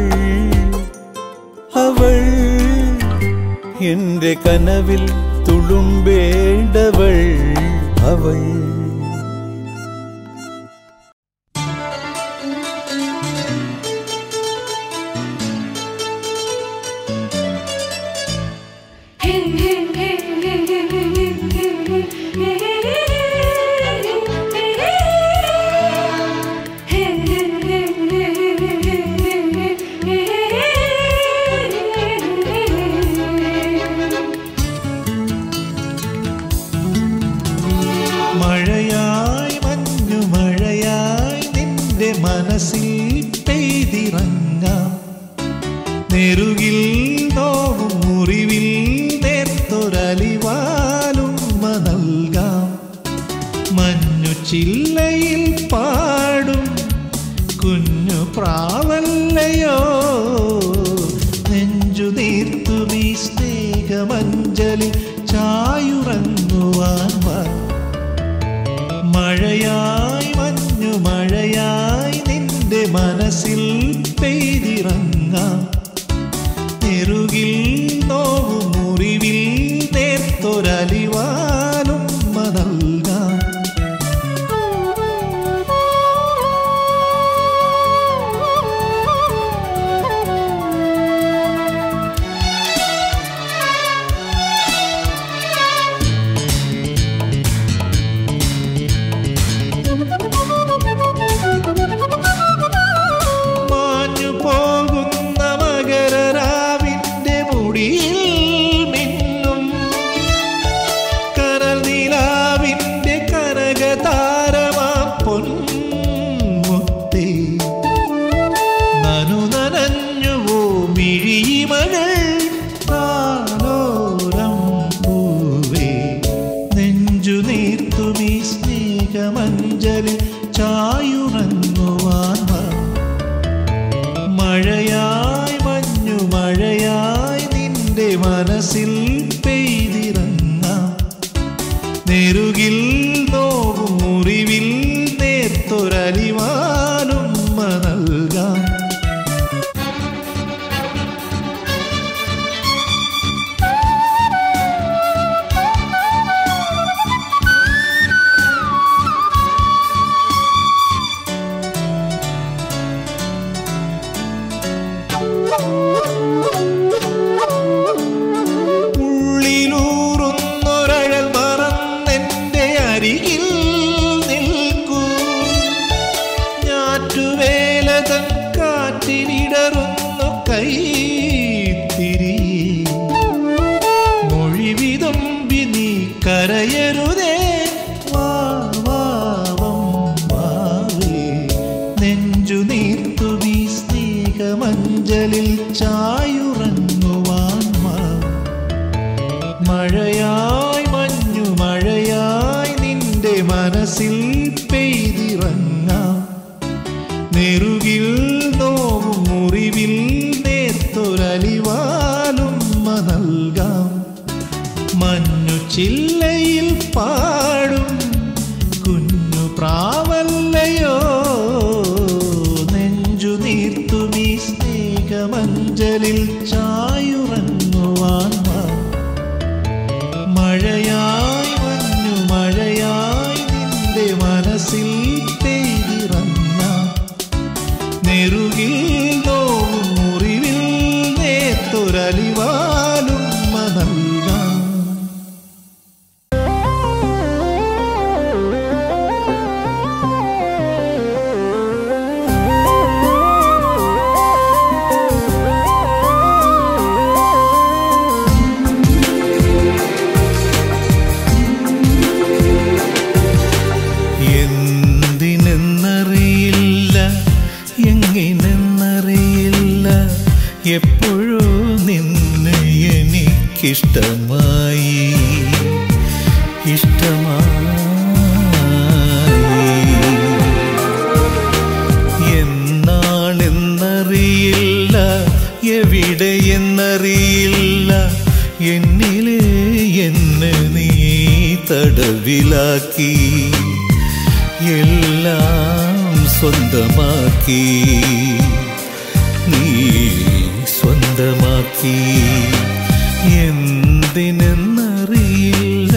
അവൾ എന്റെ കനവിൽ തുളുമ്പേണ്ടവൾ അവൾ മഴയായി മഞ്ഞു മഴയായി നിന്റെ മനസ്സിൽ പെയ്തിറങ്ങാം നെറുകിൽ നോവും മുറിവിൽ നേർത്തൊരലിവാലും നൽകാം മഞ്ഞു ചില്ലയിൽ പാടും കുഞ്ഞു പ്രാവല്ലയോ നെഞ്ചു നീർത്തുമീ സ്നേഹമഞ്ജലി ചായുറങ്ങുവാൻ വാ മഴയായി മഞ്ഞു മഴയായി നിന്റെ മനസ്സിൽ പെയ്തിറങ്ങാം നെറുകിൽ നോവും മുറിവിൽ നേർത്തൊരലിവാലും നൽകാം മാഞ്ഞു പോകുന്ന മകരരാവിന്റെ മുടിയിൽ മിന്നും കനൽ നിലാവിന്റെ കനകതാരമാ പൊന്മുത്തേ നനു നനഞ്ഞുവോ മിഴിമകൾ താലോലം പൂവേ നെഞ്ചു നീർത്തുമീ സ്നേഹമഞ്ജലി ചായുറങ്ങുവാൻ വാ. മഴയായി മഞ്ഞു മഴയായി നിന്റെ മനസ്സിൽ പെയ്തിറങ്ങാം നെറുകിൽ നോവും മുറിവിൽ നേർത്തൊരലിവാലും നൽകാം ഉള്ളിലൂറുന്നൊരഴൽ മറന്നെന്റെ അരികിൽ നിൽക്കൂ ഞാറ്റുവേലതൻ കാറ്റിലിടറുന്നു കൈത്തിരി മൊഴിവിതുമ്പി നീ കരയരുതേ വാ, വാവം വാവേ. നെഞ്ചു നീർത്തു നീ സ്നേഹമഞ്ജലിൽ ചായുറങ്ങുവാൻ വാ മഴയായി മഞ്ഞു മഴയായി നിന്റെ മനസ്സിൽ പെയ്തിറങ്ങാം നെറുകിൽ നോവും മുറിവിൽ നേർത്തൊരലിവാലും നൽകാം മഞ്ഞു ചില്ലയിൽ പാടും കുഞ്ഞു പ്രാവല്ലയോ നെഞ്ചു നീർത്തുമീ സ്നേഹമഞ്ജലിൽ ചായുറങ്ങുവാൻ വാ മഴയായി മഞ്ഞു മഴയായി നിന്റെ മനസ്സിൽ പെയ്തിറങ്ങാം നെറുകിൽ നോവും മുറിവിൽ നേർത്തൊരലിവാലും നൽകാം എന്തിനെന്നറിയില്ല എങ്ങനെന്നറിയില്ല എപ്പോഴോ നിന്നെ എനിക്കിഷ്ടമായി എന്നാണെന്നറിയില്ല എവിടെയെന്നറിയില്ല എന്നിലെ എന്നെ നീ തടവിലാക്കി എല്ലാം സ്വന്തമാക്കി നീ സ്വന്തമാക്കി എന്തിനെന്നറിയില്ല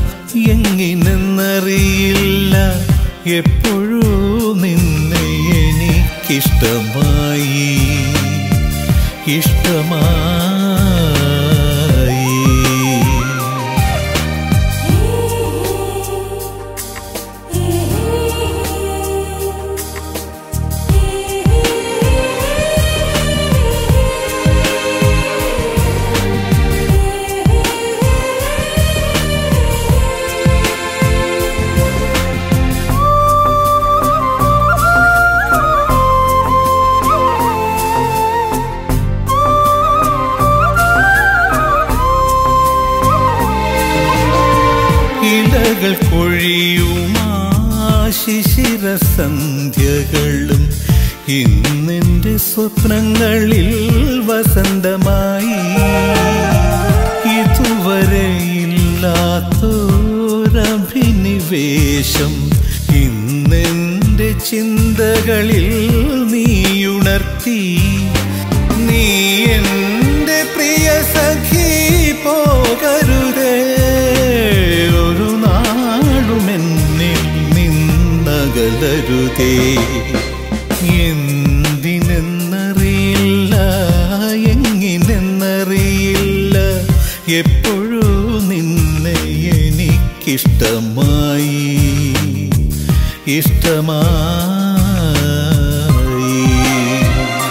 എങ്ങിനെന്നറിയില്ല എപ്പോഴോ നിന്നെ എനിക്കിഷ്ടമായി ഇഷ്ടമായി ഇലകൾ കൊഴിയുമാ ശിശിര സന്ധ്യകളും ഇന്നെന്റെ സ്വപ്നങ്ങളിൽ വസന്തമായി ഇതുവരെ ഇല്ലാത്തൊരഭിനിവേശം ഇന്നെന്റെ ചിന്തകളിൽ നീയുണർത്തി നീ എന്റെ പ്രിയ സഖി പോകരുതേ ഒരു നാളും എന്നിൽ നിന്നകലരുതേ എന്തിനെന്നറിയില്ല എങ്ങിനെന്നറിയില്ല എപ്പോഴോ നിന്നെ എനിക്കിഷ്ടമായി ഇഷ്ടമായി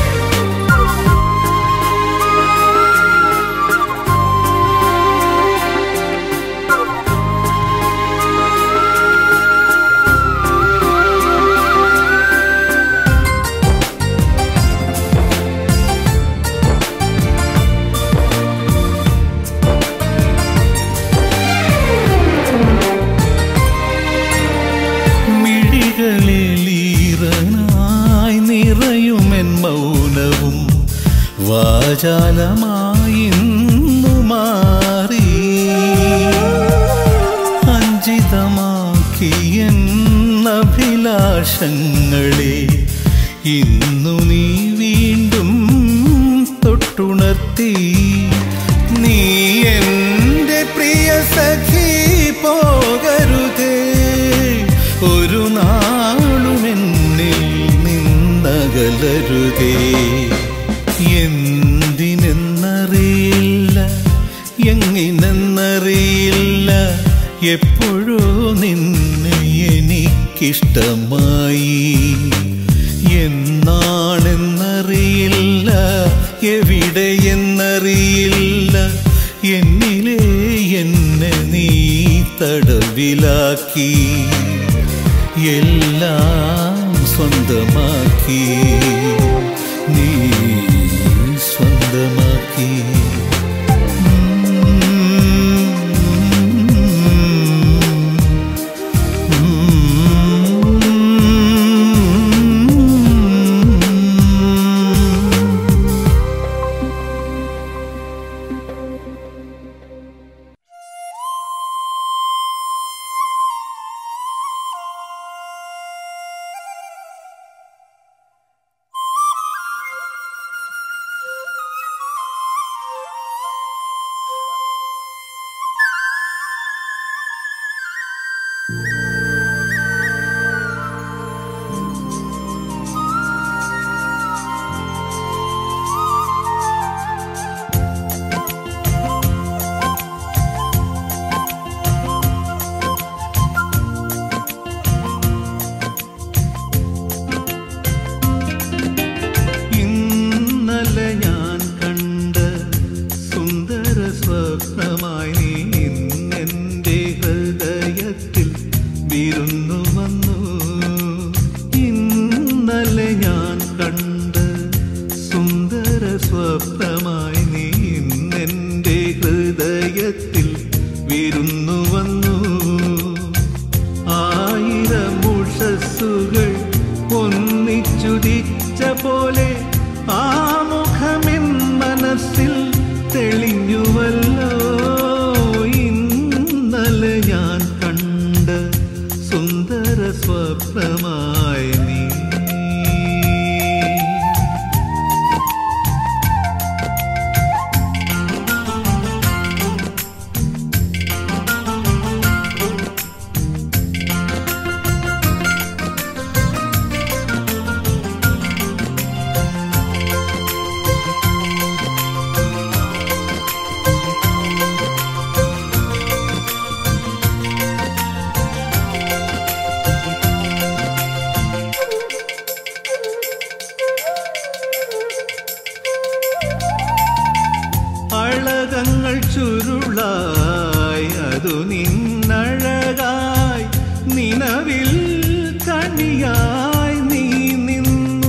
മിഴികളിലീറനായി നിറയുമെൻ മൗനവും വാചാലമായി ഇന്നു മാറി അഞ്ചിതമാക്കിയെന്നഭിലാഷങ്ങളെ ഇന്നു നീ വീണ്ടും തൊട്ടുണർത്തി നീ എന്റെ പ്രിയ സഖി പോകരുതേ ഒരു നാളും എന്നിൽ നിന്നകലരുതേ എന്തിനെന്നറിയില്ല എങ്ങിനെന്നറിയില്ല എപ്പോഴോ നിന്നെ എനിക്കിഷ്ടമായി എന്നാണെന്നറിയില്ല എവിടെയെന്നറിയില്ല എന്നിലെ എന്നെ നീ തടവിലാക്കി എല്ലാം സ്വന്തമാക്കി നീ സ്വന്തമാക്കി ഇന്നലെ ഞാൻ കണ്ട സുന്ദര സ്വപ്നമായി നീ ഇന്നെന്റെ ഹൃദയത്തിൽ വിരുന്നു വന്നു ഇന്നലെ ഞാൻ കണ്ട സുന്ദര സ്വപ്നമായി നീ ഇന്നെന്റെ ഹൃദയത്തിൽ വിരുന്നു വന്നു സ്വപ്നമായി നീ അളകങ്ങൾ ചുരുളായി അതു നിന്നഴകായി നിലവിൽ കണിയായി നീ നിന്നു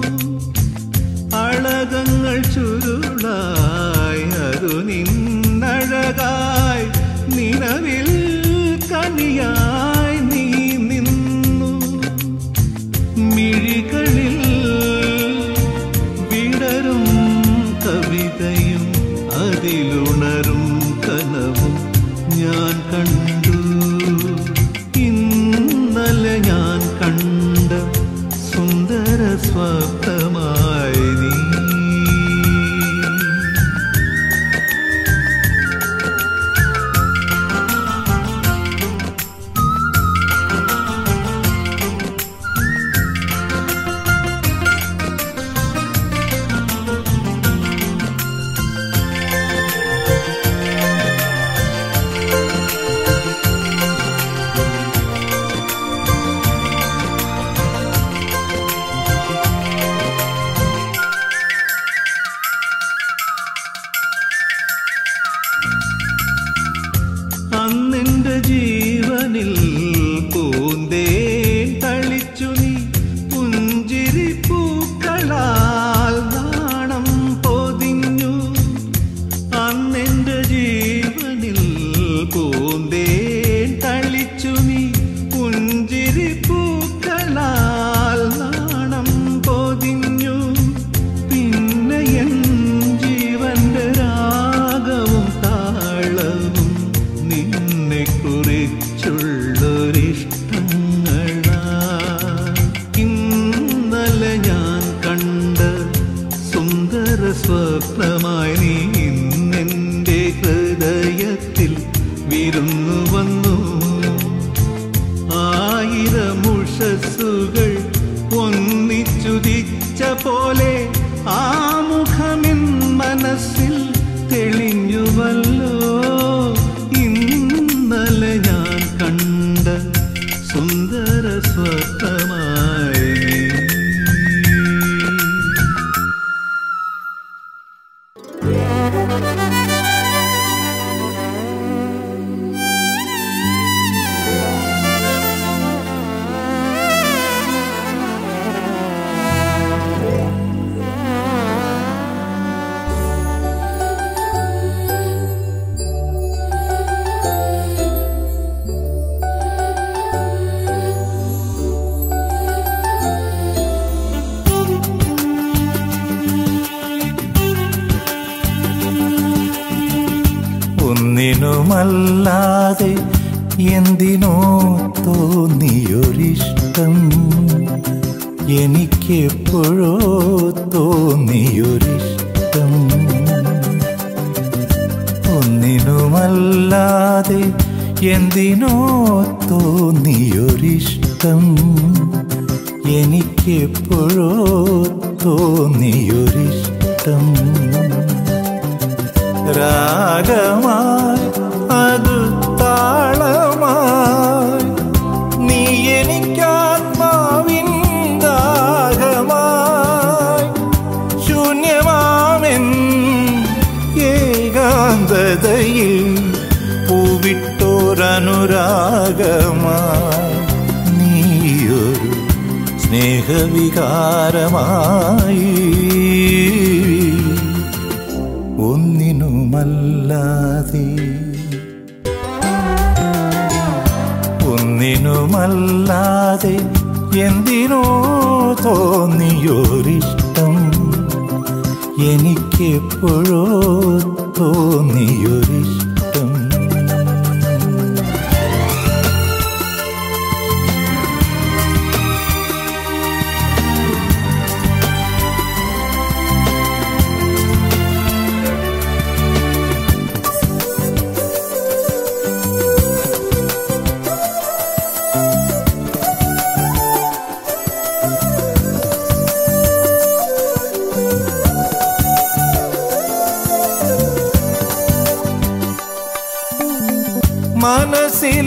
അളകങ്ങൾ ചുരുളായി അതു നിന്നഴകായി നിലവിൽ കണിയായി നീ നിന്നു മിഴികളിൽ വിടരും കവിതയും അതിലുണരും കനവും ഞാൻ കണ്ടു ഇന്നലെ ഞാൻ കണ്ട സുന്ദര സ്വപ്നമായി നീ അന്നെന്റെ ജീവനിൽ പൂന്തേ തളിച്ചു നീ പുഞ്ചിരി പൂക്കളാൽ നാണം പൊതിഞ്ഞു അന്നെന്റെ ജീവനിൽ പൂന്തേ തളിച്ചു നീ പുഞ്ചിരി പൂക്കളാൽ നാണം പൊതിഞ്ഞു പിന്നെ എൻ ജീവന്റെ രാഗവും താളവും നിന്നെ കുറിച്ചുള്ളൊരിഷ്ടങ്ങളാ ഇന്നലെ ഞാൻ കണ്ട സുന്ദര സ്വപ്നമായി നീ ഇന്നെന്റെ ഹൃദയത്തിൽ വിരുന്നു വന്നു ആയിരമുഷസ്സുകൾ ഒന്നിച്ചുദിച്ച പോലെ ആ മുഖമിൻ മനസ്സിൽ തെളിഞ്ഞുവല്ലോ ഇന്നലെ ഞാൻ കണ്ട സുന്ദര സ്വപ്നമായി നീ ഒന്നിനുമല്ലാതെ എന്തിനോ തോന്നിയൊരിഷ്ടം എനിക്കെപ്പോഴോ തോന്നിയൊരിഷ്ടം ഒന്നിനുമല്ലാതെ എന്തിനോ തോന്നിയൊരിഷ്ടം എനിക്കെപ്പോഴോ തോന്നിയൊരിഷ്ടം രാഗമായി അത് താളമായി നീ എനിക്കാത്മാവിൻ ദാഹമായി ശൂന്യമാമെൻ ഏകാന്തതയിൽ പൂവിട്ടോരനുരാഗമായി നീയൊരു സ്നേഹവികാരമായി ഒന്നിനുമല്ലാതെ ഒന്നിനുമല്ലാതെ എന്തിനോ തോന്നിയൊരിഷ്ടം എനിക്കെപ്പോഴോ തോന്നിയൊരിഷ്ടം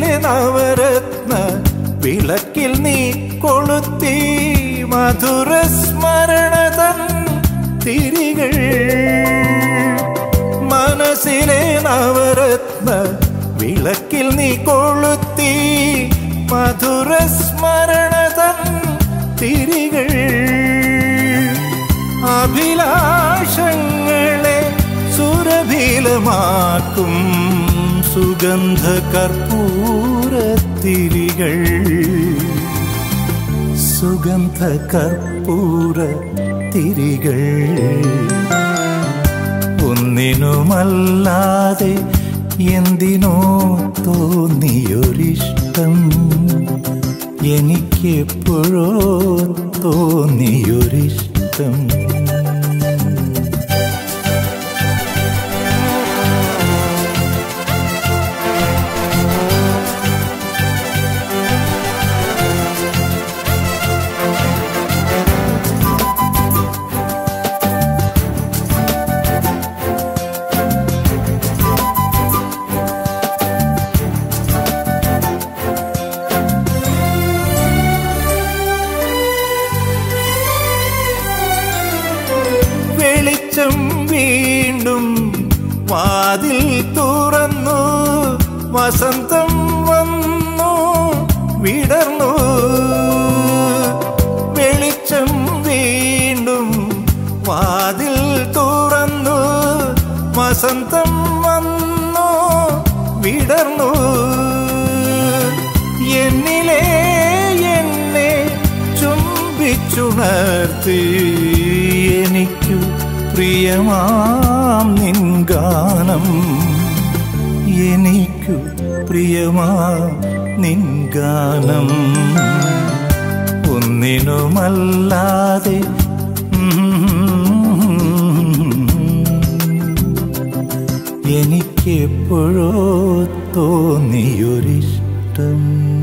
നവരത്ന വിളക്കിൽ നീ കൊളുത്തി മധുര സ്മരണതൻ തിരികൾ മനസ്സിലെ നവരത്ന വിളക്കിൽ നീ കൊളുത്തി മധുര സ്മരണതൻ തിരികൾ അഭിലാഷങ്ങളെ സുരഭിലമാക്കും സുഗന്ധ കർപ്പൂരത്തിരികൾ സുഗന്ധ കർപ്പൂര തിരികൾ ഒന്നിനുമല്ലാതെ എന്തിനോ തോന്നിയൊരിഷ്ടം എനിക്കെപ്പോഴോ തോന്നിയൊരിഷ്ടം വെളിച്ചം വീണ്ടും വാതിൽ തുറന്നു വസന്തം വന്നു വിടർന്നു വെളിച്ചം വീണ്ടും വാതിൽ തുറന്നു വസന്തം വന്നു വിടർന്നു എന്നിലെ എന്നെ ചുംബിച്ചുണർത്തി എനിക്കു പ്രിയമാം നിൻ ഗാനം എനിക്കു പ്രിയമാം നിൻ ഗാനം ഒന്നിനുമല്ലാതെ എനിക്കെപ്പോഴോ തോന്നിയൊരിഷ്ടം